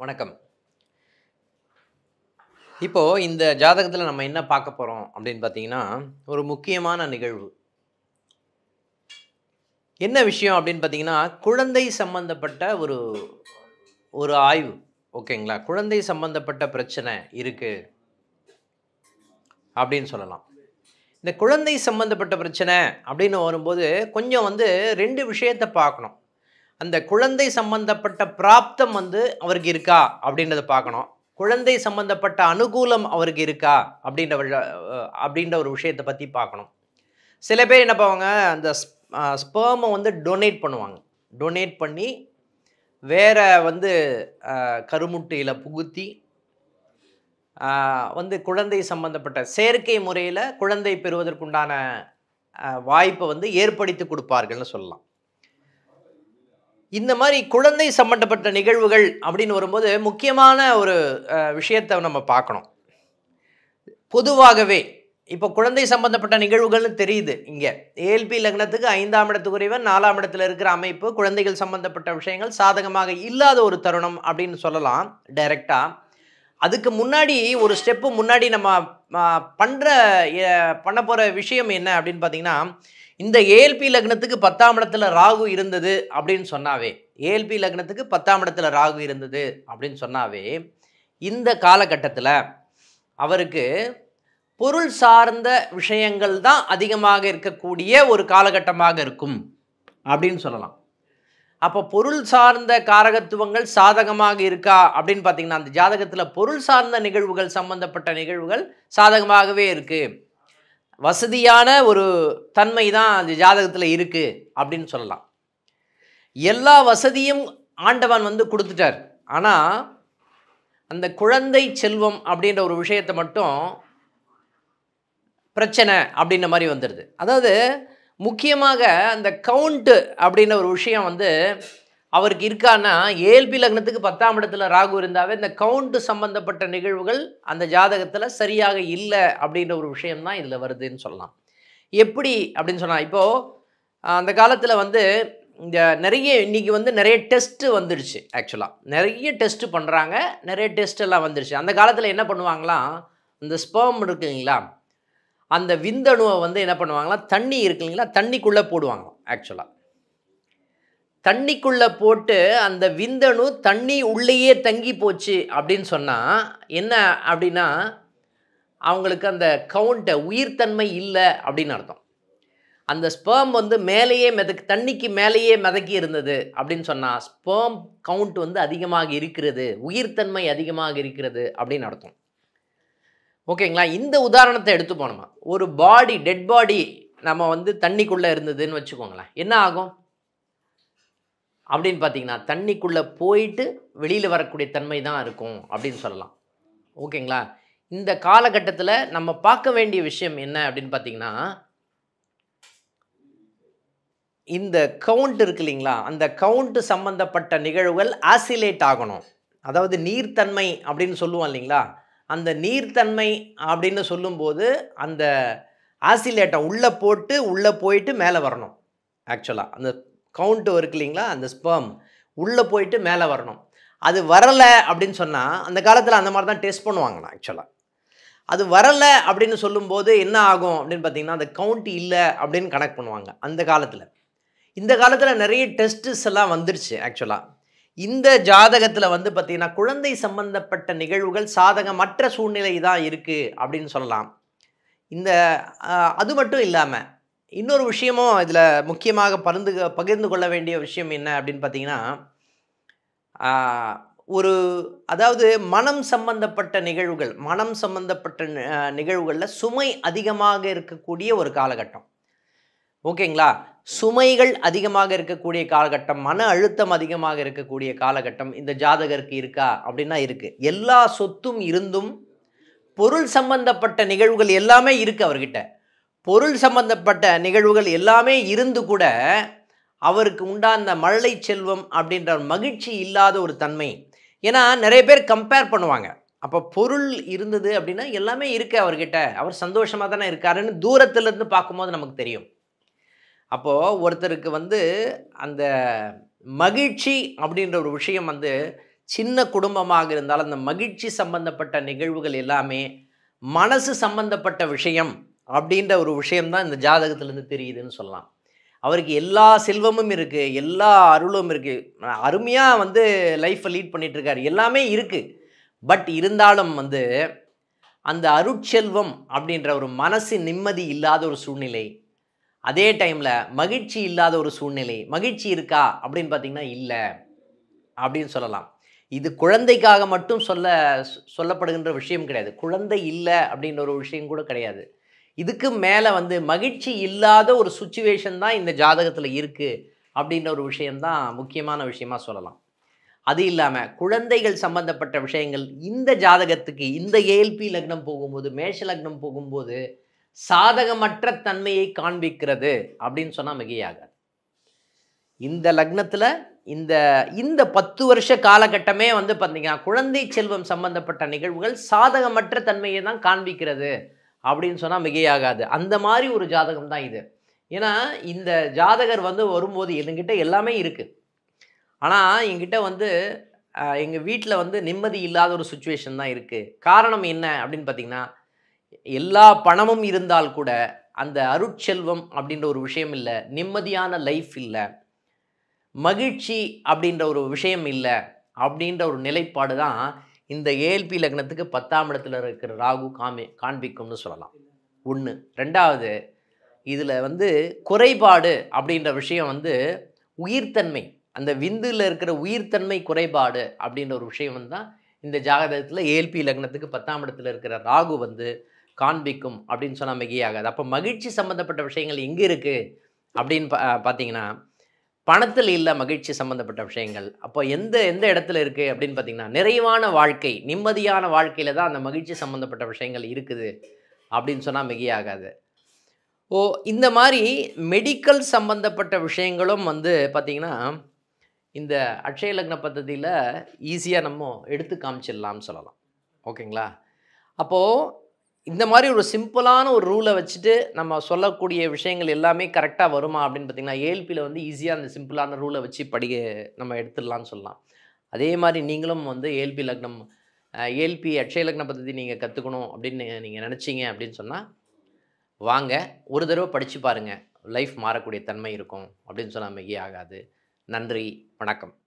வணக்கம் இப்போ இந்த ஜாதகத்தில் நம்ம என்ன பார்க்க போகிறோம் அப்படின்னு பார்த்தீங்கன்னா ஒரு முக்கியமான நிகழ்வு என்ன விஷயம் அப்படின்னு பார்த்தீங்கன்னா குழந்தை சம்பந்தப்பட்ட ஒரு ஒரு ஆய்வு ஓகேங்களா குழந்தை சம்பந்தப்பட்ட பிரச்சனை இருக்கு அப்படின்னு சொல்லலாம் இந்த குழந்தை சம்பந்தப்பட்ட பிரச்சனை அப்படின்னு வரும்போது கொஞ்சம் வந்து ரெண்டு விஷயத்தை பார்க்கணும் அந்த குழந்தை சம்பந்தப்பட்ட பிராப்தம் வந்து அவருக்கு இருக்கா அப்படின்றத பார்க்கணும் குழந்தை சம்பந்தப்பட்ட அனுகூலம் அவருக்கு இருக்கா அப்படின்ற விஷ- அஹ் அப்படின்ற ஒரு விஷயத்தை பற்றி பார்க்கணும் சில பேர் என்ன பண்ணுவாங்க அந்த ஸ்பேமை வந்து டொனேட் பண்ணுவாங்க டொனேட் பண்ணி வேற வந்து கருமுட்டையில் புகுத்தி ஆஹ் வந்து குழந்தை சம்பந்தப்பட்ட செயற்கை முறையில் குழந்தை பெறுவதற்குண்டான ஆஹ் வாய்ப்பை வந்து ஏற்படுத்தி கொடுப்பார்கள்னு சொல்லலாம் இந்த மாதிரி குழந்தை சம்பந்தப்பட்ட நிகழ்வுகள் அப்படின்னு வரும்போது முக்கியமான ஒரு ஆஹ் விஷயத்தை நம்ம பார்க்கணும் பொதுவாகவே இப்போ குழந்தை சம்பந்தப்பட்ட நிகழ்வுகள்னு தெரியுது இங்கே ஏஎல்பி லக்னத்துக்கு ஐந்தாம் இடத்துக்குரியவன் நாலாம் இடத்துல இருக்கிற அமைப்பு குழந்தைகள் சம்பந்தப்பட்ட விஷயங்கள் சாதகமாக இல்லாத ஒரு தருணம் அப்படின்னு சொல்லலாம் டைரெக்டாக அதுக்கு முன்னாடி ஒரு ஸ்டெப்பு முன்னாடி நம்ம பண்ணுற பண்ண போகிற விஷயம் என்ன அப்படின்னு பார்த்தீங்கன்னா இந்த ஏஎல்பி லக்னத்துக்கு பத்தாம் இடத்துல ராகு இருந்தது அப்படின்னு சொன்னாவே ஏஎல்பி லக்னத்துக்கு பத்தாம் இடத்துல ராகு இருந்தது அப்படின்னு சொன்னாவே இந்த காலகட்டத்தில் அவருக்கு பொருள் சார்ந்த விஷயங்கள் தான் அதிகமாக இருக்கக்கூடிய ஒரு காலகட்டமாக இருக்கும் அப்படின்னு சொல்லலாம் அப்போ பொருள் சார்ந்த காரகத்துவங்கள் சாதகமாக இருக்கா அப்படின்னு பார்த்தீங்கன்னா அந்த ஜாதகத்தில் பொருள் சார்ந்த நிகழ்வுகள் சம்பந்தப்பட்ட நிகழ்வுகள் சாதகமாகவே இருக்குது வசதியான ஒரு தன்மை தான் அந்த ஜாதகத்தில் இருக்குது அப்படின்னு சொல்லலாம் எல்லா வசதியும் ஆண்டவன் வந்து கொடுத்துட்டார் ஆனால் அந்த குழந்தை செல்வம் அப்படின்ற ஒரு விஷயத்தை மட்டும் பிரச்சனை அப்படின்ற மாதிரி வந்துடுது அதாவது முக்கியமாக அந்த கவுண்ட்டு அப்படின்ற ஒரு விஷயம் வந்து அவருக்கு இருக்கான்னா ஏல்பி லக்னத்துக்கு பத்தாம் இடத்துல ராகு இருந்தாவே இந்த கவுண்ட்டு சம்பந்தப்பட்ட நிகழ்வுகள் அந்த ஜாதகத்தில் சரியாக இல்லை அப்படின்ற ஒரு விஷயம்தான் இதில் வருதுன்னு சொல்லலாம் எப்படி அப்படின்னு சொன்னால் இப்போது அந்த காலத்தில் வந்து இந்த நிறைய இன்றைக்கி வந்து நிறைய டெஸ்ட்டு வந்துடுச்சு ஆக்சுவலாக நிறைய டெஸ்ட்டு பண்ணுறாங்க நிறைய டெஸ்ட் எல்லாம் வந்துடுச்சு அந்த காலத்தில் என்ன பண்ணுவாங்களாம் இந்த ஸ்பெர்ம் இருக்குங்களா அந்த விந்தணுவை வந்து என்ன பண்ணுவாங்களா தண்ணி இருக்கு இல்லைங்களா தண்ணிக்குள்ளே போடுவாங்க ஆக்சுவலாக தண்ணிக்குள்ளே போட்டு அந்த விந்தணு தண்ணி உள்ளேயே தங்கி போச்சு அப்படின்னு சொன்னால் என்ன அப்படின்னா அவங்களுக்கு அந்த கவுண்ட்டை உயிர்த்தன்மை இல்லை அப்படின்னு அர்த்தம் அந்த ஸ்பேம் வந்து மேலேயே மிதக்கு தண்ணிக்கு மேலேயே மிதக்கி இருந்தது அப்படின்னு சொன்னால் ஸ்பேம் கவுண்ட் வந்து அதிகமாக இருக்கிறது உயிர்த்தன்மை அதிகமாக இருக்கிறது அப்படின்னு அர்த்தம் ஓகேங்களா இந்த உதாரணத்தை எடுத்து போனோமா ஒரு பாடி டெட் பாடி நம்ம வந்து தண்ணிக்குள்ளே இருந்ததுன்னு வச்சுக்கோங்களேன் என்ன ஆகும் அப்படின்னு பார்த்தீங்கன்னா தண்ணிக்குள்ளே போயிட்டு வெளியில் வரக்கூடிய தன்மை தான் இருக்கும் அப்படின்னு சொல்லலாம் ஓகேங்களா இந்த காலகட்டத்தில் நம்ம பார்க்க வேண்டிய விஷயம் என்ன அப்படின்னு பார்த்தீங்கன்னா இந்த கவுண்ட் இருக்கு இல்லைங்களா அந்த கவுண்ட் சம்பந்தப்பட்ட நிகழ்வுகள் ஆசிலேட் ஆகணும் அதாவது நீர்த்தன்மை அப்படின்னு சொல்லுவோம் இல்லைங்களா அந்த நீர்த்தன்மை அப்படின்னு சொல்லும்போது அந்த ஆசிலேட்டை உள்ளே போட்டு உள்ளே போயிட்டு மேலே வரணும் ஆக்சுவலாக அந்த கவுண்ட் இருக்கு இல்லைங்களா அந்த ஸ்பெர்ம் உள்ளே போயிட்டு மேலே வரணும் அது வரலை அப்படின்னு சொன்னால் அந்த காலத்தில் அந்த மாதிரி தான் டெஸ்ட் பண்ணுவாங்கண்ணா ஆக்சுவலாக அது வரலை அப்படின்னு சொல்லும்போது என்ன ஆகும் அப்படின்னு பார்த்தீங்கன்னா அந்த கவுண்ட் இல்லை அப்படின்னு கனெக்ட் பண்ணுவாங்க அந்த காலத்தில் இந்த காலத்தில் நிறைய டெஸ்ட்ஸ் எல்லாம் வந்துருச்சு ஆக்சுவலாக இந்த ஜாதகத்தில் வந்து பார்த்திங்கன்னா குழந்தை சம்பந்தப்பட்ட நிகழ்வுகள் சாதகமற்ற சூழ்நிலை தான் இருக்குது அப்படின்னு சொல்லலாம் இந்த ஆஹ், அது மட்டும் இல்லாமல் இன்னொரு விஷயமும் இதில் முக்கியமாக பகிர்ந்து பகிர்ந்து கொள்ள வேண்டிய விஷயம் என்ன அப்படின்னு பார்த்தீங்கன்னா ஆஹ், ஒரு அதாவது மனம் சம்பந்தப்பட்ட நிகழ்வுகள் மனம் சம்பந்தப்பட்ட ஆஹ், நிகழ்வுகளில் சுமை அதிகமாக இருக்கக்கூடிய ஒரு காலகட்டம் ஓகேங்களா சுமைகள் அதிகமாக இருக்கக்கூடிய காலகட்டம் மன அழுத்தம் அதிகமாக இருக்கக்கூடிய காலகட்டம் இந்த ஜாதகருக்கு இருக்கா அப்படின்னா இருக்கு எல்லா சொத்தும் இருந்தும் பொருள் சம்பந்தப்பட்ட நிகழ்வுகள் எல்லாமே இருக்கு அவர்கிட்ட பொருள் சம்பந்தப்பட்ட நிகழ்வுகள் எல்லாமே இருந்து கூட அவருக்கு உண்டான மழலை செல்வம் அப்படின்ற ஒரு மகிழ்ச்சி இல்லாத ஒரு தன்மை ஏன்னா நிறைய பேர் கம்பேர் பண்ணுவாங்க அப்போ பொருள் இருந்தது அப்படின்னா எல்லாமே இருக்கு அவர்கிட்ட அவர் சந்தோஷமாக தானே இருக்காருன்னு தூரத்துலேருந்து பார்க்கும்போது நமக்கு தெரியும் அப்போது ஒருத்தருக்கு வந்து அந்த மகிழ்ச்சி அப்படின்ற ஒரு விஷயம் வந்து சின்ன குடும்பமாக இருந்தாலும் அந்த மகிழ்ச்சி சம்பந்தப்பட்ட நிகழ்வுகள் எல்லாமே மனசு சம்பந்தப்பட்ட விஷயம் அப்படின்ற ஒரு விஷயம்தான் இந்த ஜாதகத்திலேருந்து தெரியுதுன்னு சொல்லலாம் அவருக்கு எல்லா செல்வமும் இருக்குது எல்லா அருளும் இருக்குது அருமையாக வந்து லைஃப்பை லீட் பண்ணிட்டு இருக்காரு எல்லாமே இருக்குது பட் இருந்தாலும் வந்து அந்த அருட்செல்வம் அப்படின்ற ஒரு மனசு நிம்மதி இல்லாத ஒரு சூழ்நிலை அதே டைமில் மகிழ்ச்சி இல்லாத ஒரு சூழ்நிலை மகிழ்ச்சி இருக்கா அப்படின்னு பார்த்தீங்கன்னா இல்லை அப்படின்னு சொல்லலாம் இது குழந்தைக்காக மட்டும் சொல்ல சொல்லப்படுகின்ற விஷயம் கிடையாது குழந்தை இல்லை அப்படின்ற ஒரு விஷயம் கூட கிடையாது இதுக்கு மேலே வந்து மகிழ்ச்சி இல்லாத ஒரு சுச்சுவேஷன் தான் இந்த ஜாதகத்தில் இருக்குது அப்படின்ற ஒரு விஷயம்தான் முக்கியமான விஷயமா சொல்லலாம் அது இல்லாமல் குழந்தைகள் சம்பந்தப்பட்ட விஷயங்கள் இந்த ஜாதகத்துக்கு இந்த ஏஎல்பி லக்னம் போகும்போது மேஷ லக்னம் போகும்போது சாதகமற்ற தன்மையை காண்பிக்கிறது அப்படின்னு சொன்னால் மிகையாகாது இந்த லக்னத்தில் இந்த இந்த பத்து வருஷ காலகட்டமே வந்து பார்த்தீங்கன்னா குழந்தை செல்வம் சம்பந்தப்பட்ட நிகழ்வுகள் சாதகமற்ற தன்மையை தான் காண்பிக்கிறது அப்படின்னு சொன்னால் மிகையாகாது அந்த மாதிரி ஒரு ஜாதகம் தான் இது ஏன்னா இந்த ஜாதகர் வந்து வரும்போது என்கிட்ட எல்லாமே இருக்குது ஆனால் என்கிட்ட வந்து எங்கள் வீட்டில் வந்து நிம்மதி இல்லாத ஒரு சுச்சுவேஷன் தான் இருக்குது காரணம் என்ன அப்படின்னு பார்த்தீங்கன்னா எல்லா பணமும் இருந்தால் கூட அந்த அருட்செல்வம் அப்படின்ற ஒரு விஷயம் இல்லை நிம்மதியான லைஃப் இல்லை மகிழ்ச்சி அப்படின்ற ஒரு விஷயம் இல்லை அப்படின்ற ஒரு நிலைப்பாடு தான் இந்த ஏஎல்பி லக்னத்துக்கு பத்தாம் இடத்துல இருக்கிற ராகு காமி காண்பிக்கும்னு சொல்லலாம் ஒன்று ரெண்டாவது இதில் வந்து குறைபாடு அப்படின்ற விஷயம் வந்து உயிர்த்தன்மை அந்த விந்துல இருக்கிற உயிர்த்தன்மை குறைபாடு அப்படின்ற ஒரு விஷயம் வந்து தான் இந்த ஜாதகத்தில் ஏஎல்பி லக்னத்துக்கு பத்தாம் இடத்துல இருக்கிற ராகு வந்து காண்பிக்கும் அப்படின்னு சொன்னால் மிகையாகாது அப்போ மகிழ்ச்சி சம்மந்தப்பட்ட விஷயங்கள் எங்கே இருக்குது அப்படின்னு பா பார்த்தீங்கன்னா பணத்தில் இல்லை மகிழ்ச்சி சம்மந்தப்பட்ட விஷயங்கள் அப்போ எந்த எந்த இடத்துல இருக்குது அப்படின்னு பார்த்தீங்கன்னா நிறைவான வாழ்க்கை நிம்மதியான வாழ்க்கையில் தான் அந்த மகிழ்ச்சி சம்மந்தப்பட்ட விஷயங்கள் இருக்குது அப்படின்னு சொன்னால் மிகையாகாது ஓ இந்த மாதிரி மெடிக்கல் சம்மந்தப்பட்ட விஷயங்களும் வந்து பார்த்திங்கன்னா இந்த அட்சய லக்ன பദ്ധதியில் ஈஸியாக நம்ம எடுத்து காமிச்சிடலாம்னு சொல்லலாம் ஓகேங்களா அப்போது இந்த மாதிரி ஒரு சிம்பிளான ஒரு ரூலை வச்சுட்டு நம்ம சொல்லக்கூடிய விஷயங்கள் எல்லாமே கரெக்டாக வருமா அப்படின்னு பார்த்தீங்கன்னா ஏஎல்பியில் வந்து ஈஸியாக அந்த சிம்பிளான ரூலை வச்சு படிக்க நம்ம எடுத்துடலாம்னு சொல்லலாம் அதே மாதிரி நீங்களும் வந்து ஏஎல்பி லக்னம் ஏஎல்பி அட்சய லக்ன பദ്ധதி நீங்கள் கற்றுக்கணும் அப்படின்னு நீங்கள் நினச்சிங்க அப்படின்னு சொன்னால் வாங்க ஒரு தடவை படித்து பாருங்கள் லைஃப் மாறக்கூடிய தன்மை இருக்கும் அப்படின்னு சொன்னால் மிகி ஆகாது நன்றி வணக்கம்